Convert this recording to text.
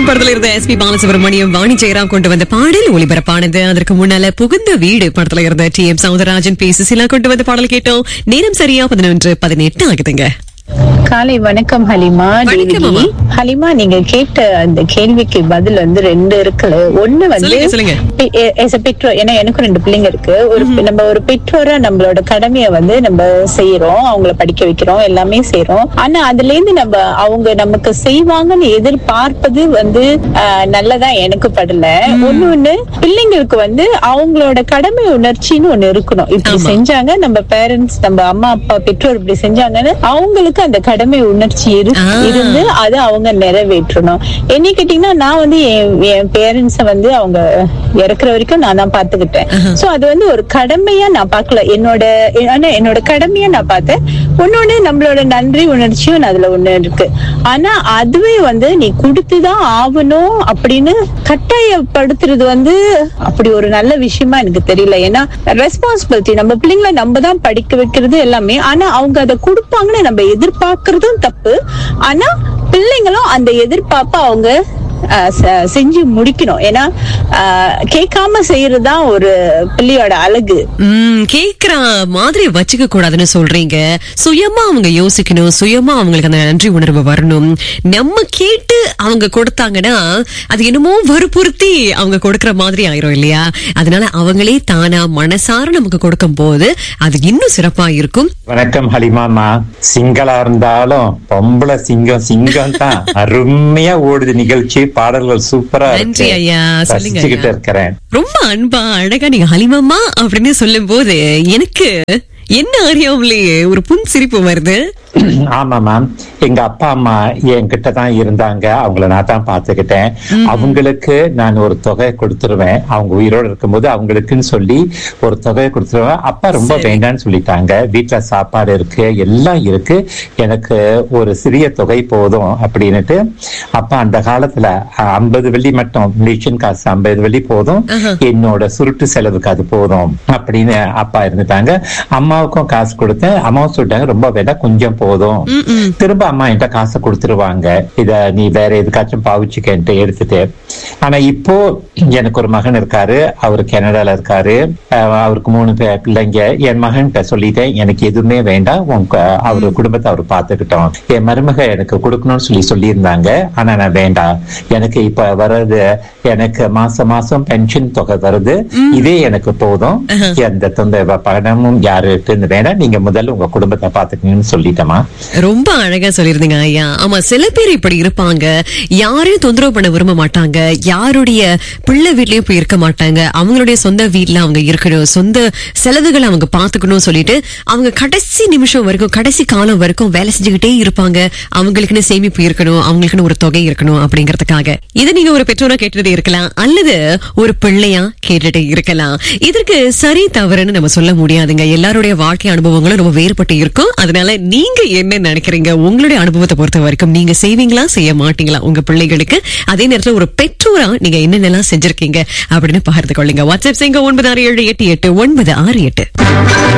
படத்துல இருந்த S P Balasubrahmanyam Vani Jayaram கொண்டு வந்த பாடல் ஒளிபரப்பானது அதற்கு முன்னால புகுந்த வீடு படத்துல இருந்த T M Soundararajan P Susheela கொண்டு வந்த பாடல் கேட்டோம் நேரம் சரியா பதினொன்று பதினெட்டு ஆகுதுங்க காலை வணக்கம் ஹலிமா வணக்கம், தேவி. அம்மா. ஹலிமா நீங்க கேட்ட அந்த கேள்விக்கு பதில் வந்து ரெண்டு இருக்குல்ல ஒண்ணு வந்து சொல்லுங்க, சொல்லுங்க. பெ- எ- as a பெற்றோர் ஏன்னா எனக்கும் ரெண்டு பிள்ளைங்க இருக்கு ஒரு நம்ம ஒரு பெற்றோரா நம்மளோட கடமையை வந்து நம்ம செய்யறோம் அவங்கள படிக்க வைக்கிறோம் எல்லாமே செய்யறோம் ஆனா அதுல இருந்து நம்ம அவங்க நமக்கு செய்வாங்கன்னு எதிர்பார்ப்பது வந்து ஆஹ், நல்லதா எனக்கு படல ஒண்ணு ஒண்ணு பிள்ளைங்களுக்கு வந்து அவங்களோட கடமை உணர்ச்சின்னு ஒண்ணு இருக்கணும் இப்படி ஆமா. செஞ்சாங்க நம்ம பேரண்ட்ஸ் நம்ம அம்மா அப்பா பெற்றோர் இப்படி செஞ்சாங்கன்னு அவங்களுக்கு அந்த கடமை உணர்ச்சி இரு- ஆ. இருந்து அதை அவங்க நிறைவேற்றணும் என்ன கேட்டீங்கன்னா நான் வந்து என் என் பேரண்ட்ஸ வந்து அவங்க இறக்குற வரைக்கும் நான் தான் பாத்துக்கிட்டேன் சோ அது வந்து ஒரு கடமையா நான் பார்க்கல என்னோட ஆனா என்னோட கடமையா நான் பார்த்தேன் ஒன்னொன்னு நம்மளோட நன்றி உணர்ச்சியும் அதுல ஒண்ணு இருக்கு ஆனா அதுவே வந்து நீ கொடுத்துதான் ஆகணும் அப்படின்னு கட்டாயப்படுத்துறது வந்து அப்படி ஒரு நல்ல விஷயமா எனக்கு தெரியல ஏன்னா ரெஸ்பான்சிபிலிட்டி நம்ம பிள்ளைங்களை நம்ம தான் படிக்க வைக்கிறது எல்லாமே ஆனா அவங்க அதை கொடுப்பாங்கன்னு நம்ம எதிர்பார்க்கறதும் தப்பு ஆனா பிள்ளைங்களும் அந்த எதிர்பார்ப்ப அவங்க ஆஹ், செ- செஞ்சு முடிக்கணும் ஏன்னா ஆஹ், கேட்காம செய்யறதுதான் ஒரு பிள்ளையோட அழகு உம் கேக்குற மாதிரி வச்சுக்க கூடாதுன்னு சொல்றீங்க சுயமா அவங்க யோசிக்கணும் சுயமா அவங்களுக்கு அந்த நன்றி உணர்வு வரணும் நம்ம கேட்டு அவங்க கொடுத்தாங்கன்னா அது என்னமோ வற்புறுத்தி அவங்க கொடுக்கற மாதிரி ஆயிரும் இல்லையா அதனால அவங்களே தானா மனசார நமக்கு கொடுக்கும் போது அது இன்னும் சிறப்பா இருக்கும் வணக்கம் ஹலிமாமா சிங்களா இருந்தாலும் பொம்பளை சிங்கம் சிங்கம் தான் அருமையா ஓடுது நிகழ்ச்சி பாடல்கள் சூப்பரா நன்றி இருக்கு ஐயா சொல்லுங்க ரசிச்சுக்கிட்டு ஐயா. இருக்கிறேன் ரொம்ப அன்பா அழகா நீங்க ஹலிமாமா அப்படின்னு சொல்லும் போது எனக்கு என்ன அறியாமலேயே ஒரு புன் சிரிப்பு வருது ஆமா மேம் எங்க அப்பா அம்மா என்கிட்ட தான் இருந்தாங்க அவங்கள நான் தான் பாத்துக்கிட்டேன் அவங்களுக்கு நான் ஒரு தொகை கொடுத்துருவேன் அவங்க உயிரோட இருக்கும்போது அவங்களுக்குன்னு சொல்லி ஒரு தொகையை கொடுத்துருவேன் அப்பா ரொம்ப சரி. வேண்டாம்னு சொல்லிட்டாங்க வீட்டுல சாப்பாடு இருக்கு எல்லாம் இருக்கு எனக்கு ஒரு சிறிய தொகை போதும் அப்படின்னுட்டு அப்பா அந்த காலத்துல ஐம்பது வெள்ளி மட்டும் மிஷின் காசு ஐம்பது வெள்ளி போதும் ஆஹா. என்னோட சுருட்டு செலவுக்கு அது போதும் அப்படின்னு அப்பா இருந்துட்டாங்க அம்மாவுக்கும் காசு கொடுத்தேன் அம்மாவும் சொல்லிட்டாங்க ரொம்ப வேண்டாம் கொஞ்சம் போதும் ம், ம். திரும்ப அம்மா என்கிட்ட காசை கொடுத்துருவாங்க இத நீ வேற எதுக்காச்சும் பாவிச்சுக்கன்ட்டு எடுத்துட்டு ஆனா இப்போ எனக்கு ஒரு மகன் இருக்காரு அவரு கனடால இருக்காரு அஹ் அவருக்கு மூணு பே- பிள்ளைங்க என் மகன்கிட்ட சொல்லிட்டேன் எனக்கு எதுவுமே வேண்டாம் உங்க அவரு குடும்பத்தை அவர் பார்த்துக்கிட்டோம் என் மருமக எனக்கு கொடுக்கணும்னு சொல்லி சொல்லியிருந்தாங்க ஆனா நான் வேண்டாம் எனக்கு இப்ப வர்றது எனக்கு மாசம் மாசம் பென்ஷன் தொகை வருது இதே எனக்கு போதும் எந்த தொந்த பணமும் யாருட்டு வேண்டாம் நீங்க முதல்ல உங்க குடும்பத்தை பாத்துக்கணும்னு சொல்லிட்டேமா ரொம்ப அழகா சொல்லிருந்தீங்க ஐயா ஆமா சில பேர் இப்படி இருப்பாங்க யாரையும் தொந்தரவு பண்ண விரும்ப மாட்டாங்க யாருடைய பிள்ளை வீட்லயும் போய் இருக்க மாட்டாங்க அவங்களுடைய சொந்த வீட்ல அவங்க இருக்கணும் சொந்த செலவுகளை அவங்க பாத்துக்கணும் சொல்லிட்டு அவங்க கடைசி நிமிஷம் வரைக்கும் கடைசி காலம் வரைக்கும் வேலை செஞ்சுக்கிட்டே இருப்பாங்க அவங்களுக்குன்னு சேமிப்பு இருக்கணும் அவங்களுக்குன்னு ஒரு தொகை இருக்கணும் அப்படிங்கறதுக்காக இதை நீங்க ஒரு பெற்றோரா கேட்டுட்டே இருக்கலாம் அல்லது ஒரு பிள்ளையா கேட்டுட்டே இருக்கலாம் இதற்கு சரி தவறுன்னு நம்ம சொல்ல முடியாதுங்க எல்லாருடைய வாழ்க்கை அனுபவங்களும் ரொம்ப வேறுபட்டு இருக்கும் அதனால நீங்க என்ன நினைக்கிறீங்க உங்களுடைய அனுபவத்தை பொறுத்த வரைக்கும் நீங்க செய்வீங்களா செய்ய மாட்டீங்களா உங்க பிள்ளைகளுக்கு அதே நேரத்துல ஒரு பெற்றோரா நீங்க என்னென்னலாம் செஞ்சிருக்கீங்க அப்படின்னு பகிர்ந்து கொள்ளுங்க வாட்ஸ்அப் செய்யுங்க ஒன்பது ஆறு ஏழு எட்டு எட்டு ஒன்பது ஆறு எட்டு